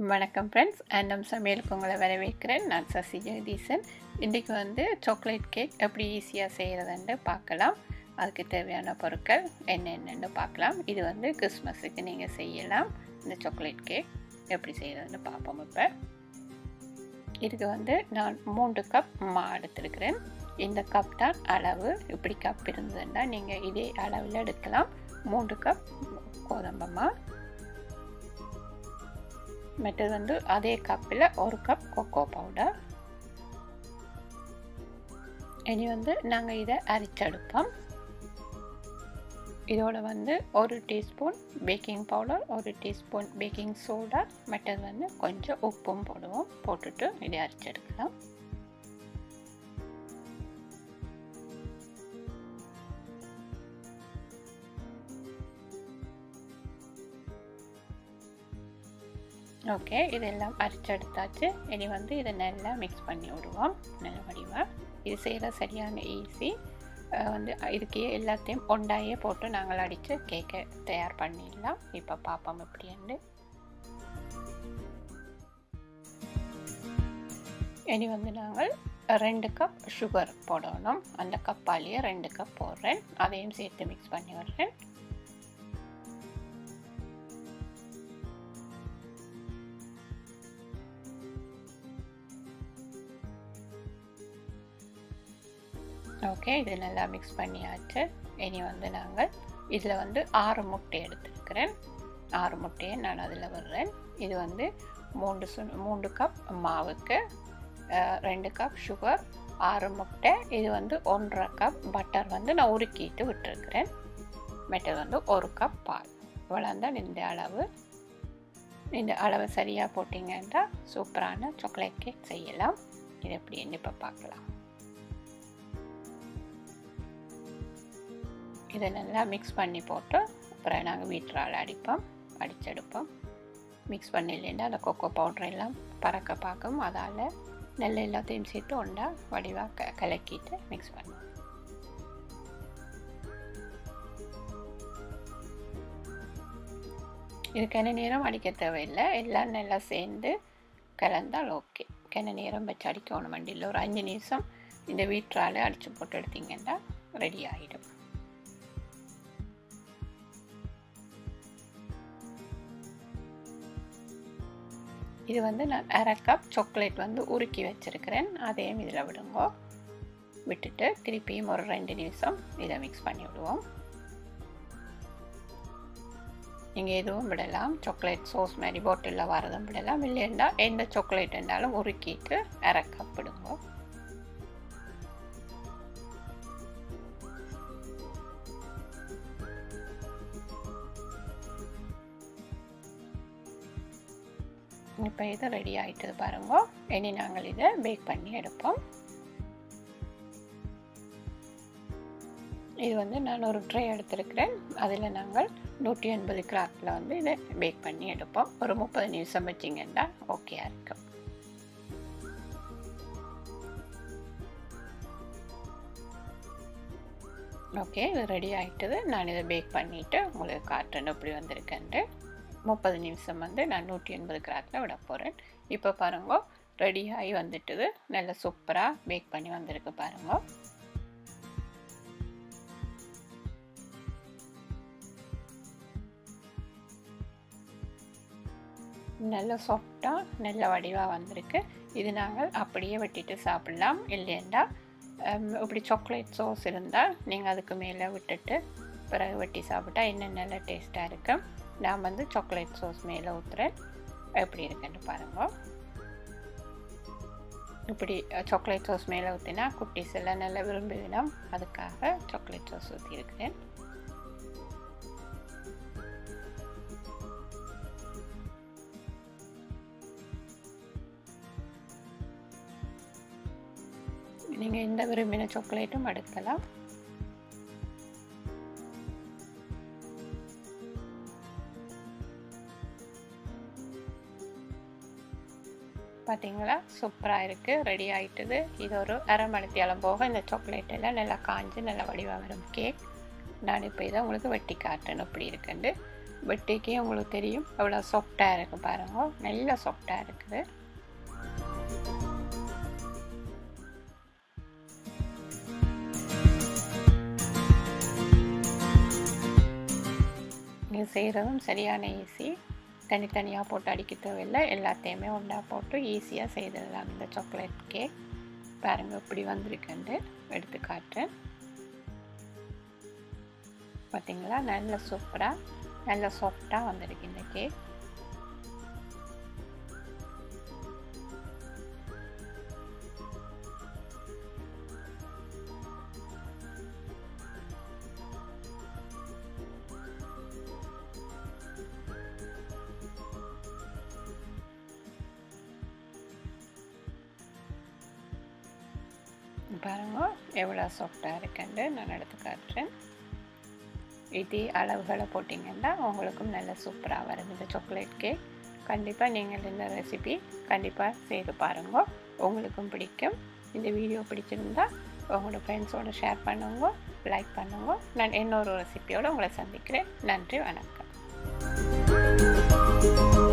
வணக்கம் ஃப்ரெண்ட்ஸ் அண்டம் சமையலுக்கு உங்களை வரவேற்கிறேன் நான் சசி ஜெகதீசன் இன்றைக்கி வந்து சாக்லேட் கேக் எப்படி ஈஸியாக செய்கிறதுன்னு பார்க்கலாம் அதுக்கு தேவையான பொருட்கள் என்னென்னு பார்க்கலாம் இது வந்து கிறிஸ்மஸுக்கு நீங்கள் செய்யலாம் இந்த சாக்லேட் கேக் எப்படி செய்கிறதுன்னு பார்ப்போம் இப்போ இதுக்கு வந்து நான் மூன்று கப் மா எடுத்துருக்கிறேன் இந்த கப் தான் அளவு இப்படி கப் இருந்ததுன்னா நீங்கள் இதே அளவில் எடுக்கலாம் மூன்று கப் கோதம்பமா மற்றது வந்து அதே கப்பில் ஒரு கப் கொக்கோ பவுடர் இனி வந்து நாங்கள் இதை அரைச்செடுப்போம் இதோட வந்து ஒரு டீஸ்பூன் பேக்கிங் பவுடர் ஒரு டீஸ்பூன் பேக்கிங் சோடா மற்றது வந்து கொஞ்சம் உப்பும் போடுவோம் போட்டுட்டு இதை அரைச்செடுக்கலாம் ஓகே இதெல்லாம் அரைச்செடுத்தாச்சு இனி வந்து இதை நல்லா மிக்ஸ் பண்ணி விடுவோம் நல்ல வடிவாக இது செய்கிற சரியான ஈஸி வந்து இதுக்கு எல்லாத்தையும் ஒண்டாயே போட்டு நாங்கள் அடித்து கேக்கை தயார் பண்ணிடலாம் இப்போ பார்ப்போம் எப்படின்னு இனி வந்து நாங்கள் ரெண்டு கப் சுகர் போடணும் அந்த கப்பாலேயே ரெண்டு கப் போடுறேன் அதையும் சேர்த்து மிக்ஸ் பண்ணி விடுறேன் ஓகே இது நல்லா மிக்ஸ் பண்ணியாச்சு இனி வந்து நாங்கள் இதில் வந்து ஆறு முட்டை எடுத்துருக்கிறேன் ஆறு முட்டையை நான் அதில் விடுறேன் இது வந்து மூன்று சு மூன்று கப் மாவுக்கு ரெண்டு கப் சுகர் ஆறு முட்டை இது வந்து ஒன்றரை கப் பட்டர் வந்து நான் உருக்கிட்டு விட்டுருக்கிறேன் மற்றது வந்து ஒரு கப் பால் இவ்வளோ தான் இந்த அளவு இந்த அளவு சரியாக போட்டிங்கன்னா சூப்பரான சாக்லேட் கேக் செய்யலாம் இது எப்படின்னு இப்போ பார்க்கலாம் இதை நல்லா மிக்ஸ் பண்ணி போட்டு அப்புறம் நாங்கள் வீட்டில் அடிப்போம் அடிச்செடுப்போம் மிக்ஸ் பண்ணிலேருந்து அந்த கொக்கோ பவுடர் எல்லாம் பறக்க பார்க்கும் அதால் நெல் எல்லாத்தையும் சேர்த்து ஒன்றா வடிவாக க கலக்கிட்டு மிக்ஸ் பண்ணுவோம் இதுக்கு என்ன நேரம் அடிக்க தேவையில்லை எல்லாம் நல்லா சேர்ந்து கலந்தால் ஓகே கென நேரம் வச்சு அடிக்கணும் வண்டியில் ஒரு அஞ்சு நிமிஷம் இந்த வீட்டால் அடித்து போட்டு எடுத்திங்கன்னா ரெடி ஆகிடும் இது வந்து நான் அரை கப் சாக்லேட் வந்து உருக்கி வச்சுருக்கிறேன் அதையும் இதில் விடுங்க விட்டுட்டு திருப்பியும் ஒரு ரெண்டு நிமிஷம் இதை மிக்ஸ் பண்ணி விடுவோம் நீங்கள் எதுவும் விடலாம் சாக்லேட் சோஸ் மாதிரி பாட்டிலில் வரதும் விடலாம் இல்லைன்னா எந்த சாக்லேட் இருந்தாலும் உருக்கிட்டு அரை கப் விடுங்க இப்போ இது ரெடி ஆகிட்டது பாருங்க இனி நாங்கள் இதை பேக் பண்ணி எடுப்போம் இது வந்து நான் ஒரு ட்ரே எடுத்திருக்கிறேன் அதில் நாங்கள் நூற்றி எண்பது கிராத்தில் வந்து இதை பேக் பண்ணி எடுப்போம் ஒரு முப்பது நிமிஷம் வச்சிங்கன்னா ஓகேயா இருக்கும் ஓகே இது ரெடி ஆகிட்டது நான் இதை பேக் பண்ணிவிட்டு உங்களுக்கு காட்டுறேன் எப்படி வந்திருக்கேன்ட்டு முப்பது நிமிஷம் வந்து நான் நூற்றி எண்பது கிராக்கில் விட போகிறேன் இப்போ பாருங்க ரெடி ஆகி வந்துட்டுது நல்ல சூப்பராக பேக் பண்ணி வந்திருக்கு பாருங்க நல்ல சாஃப்டாக நல்ல வடிவாக வந்திருக்கு இது நாங்கள் அப்படியே வெட்டிட்டு சாப்பிட்லாம் இல்லைண்டா இப்படி சாக்லேட் சோஸ் இருந்தால் நீங்கள் அதுக்கு மேலே விட்டுட்டு பிறகு வெட்டி சாப்பிட்டா இன்னும் நல்ல டேஸ்ட்டாக இருக்கும் நான் வந்து சாக்லேட் சோஸ் மேலே ஊற்றுறேன் எப்படி இருக்குன்னு பாருங்க இப்படி சாக்லேட் சோஸ் மேலே ஊற்றினா குட்டீஸ் எல்லாம் நல்லா விரும்புவினோம் அதுக்காக சாக்லேட் சோஸ் ஊற்றிருக்கிறேன் நீங்கள் எந்த விரும்பின சாக்லேட்டும் எடுக்கலாம் பார்த்தீங்களா சூப்பராக இருக்குது ரெடி ஆகிட்டுது இது ஒரு அரை மணித்தியாலம் போக இந்த சாக்லேட் எல்லாம் நல்லா காஞ்சு நல்லா வடிவாக வரும் கேக் நான் இப்போ இதை உங்களுக்கு வெட்டி காட்டுறேன் எப்படி இருக்குன்னு வெட்டிக்கே உங்களுக்கு தெரியும் எவ்வளோ சாஃப்டாக இருக்குது பாருங்க நல்ல சாஃப்டாக இருக்குது இது செய்கிறதும் சரியான ஈஸி தனித்தனியாக போட்டு அடிக்க தேவையில்லை எல்லாத்தையுமே ஒன்றா போட்டு ஈஸியாக செய்திடலாம் இந்த சாக்லேட் கேக் பாருங்கள் இப்படி வந்திருக்குன்ட்டு எடுத்து காட்டுறேன் பார்த்தீங்களா நல்ல சூப்பராக நல்ல சாஃப்டாக வந்திருக்கு இந்த கேக் பாருங்க எவ்வளோ சாஃப்டாக இருக்குன்னு நான் எடுத்து காட்டுறேன் இதே அளவுகளை போட்டிங்கன்னா உங்களுக்கும் நல்ல சூப்பராக வரும் இந்த சாக்லேட் கேக் கண்டிப்பாக நீங்கள் இந்த ரெசிபி கண்டிப்பாக செய்து பாருங்க உங்களுக்கும் பிடிக்கும் இந்த வீடியோ பிடிச்சிருந்தா உங்களோட ஃப்ரெண்ட்ஸோடு ஷேர் பண்ணுங்க லைக் பண்ணுங்க நான் இன்னொரு ரெசிபியோடு உங்களை சந்திக்கிறேன் நன்றி வணக்கம்